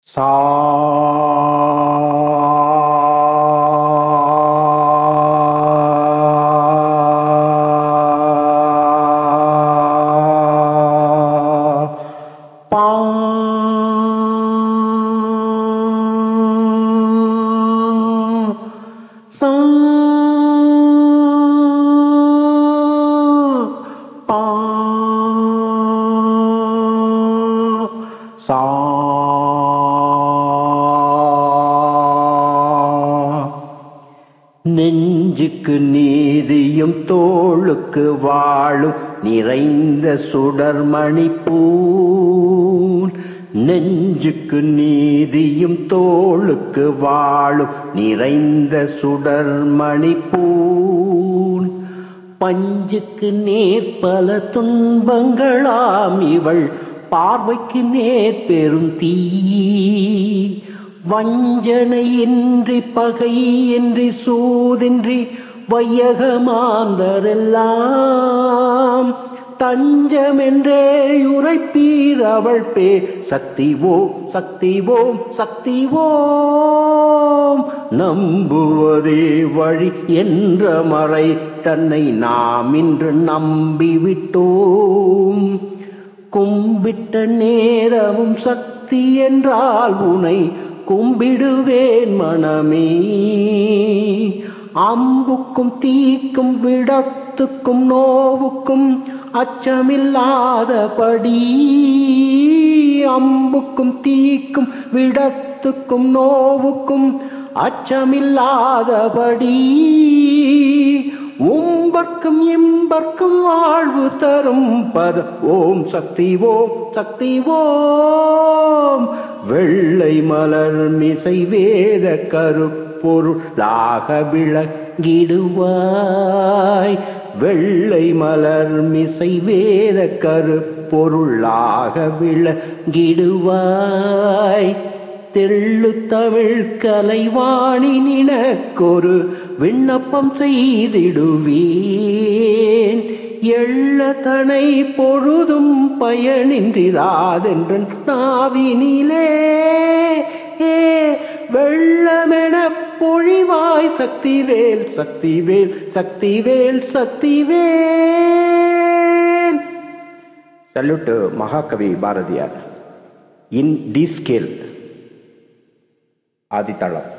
சா பா சா பா சா நெஞ்சுக்கு நீதியும் தோளுக்கு வாழும் நிறைந்த சுடர்மணி பூன் நெஞ்சுக்கு நீதியும் தோளுக்கு வாழும் நிறைந்த சுடர்மணி பூன் பஞ்சுக்கு நேர் பல துன்பங்களாம் இவள் பார்வைக்கு நேர் பெரும் தீ வஞ்சனையின்றி பகையின்றி சூதின்றி வையகமாந்தரெல்லாம் தஞ்சமென்றே உரைப்பீர் அவள் பே சக்தி ஓம் சக்தி ஓம் சக்தி ஓம் நம்புவதே வழி என்ற மறை தன்னை நாம் இன்று நம்பிவிட்டோம் கும்பிட்ட நேரமும் சக்தி என்றால் உனை கும்பிடுவேன் மனமே அம்புக்கும் தீக்கும் விடத்துக்கும் நோவுக்கும் அச்சமில்லாதபடி அம்புக்கும் தீக்கும் விடத்துக்கும் நோவுக்கும் அச்சமில்லாதபடி உம்பர்க்கும் இம்பர்க்கும் வாழ்வு தரும் பத ஓம் சக்தி ஓம் சக்தி ஓம் வெள்ளை மலர் மிசை வேத கருப்பொருளாக விளங்கிடுவாய் வெள்ளை மலர் மிசை வேத கருப்பொருளாக விளங்கிடுவாய் தெள்ளு தமிழ் கலைவாணி நினக்கொரு விண்ணப்பம் செய்திடுவேன் எள்ள தனை பொழுதும் பயனின்றிராதென்றன் நாவினிலே ஏ வெள்ளமென பொழிவாய் Shaktivel Shaktivel Shaktivel Shaktivel salute Mahakavi Bharathiyar in D scale ஆதித்தளம்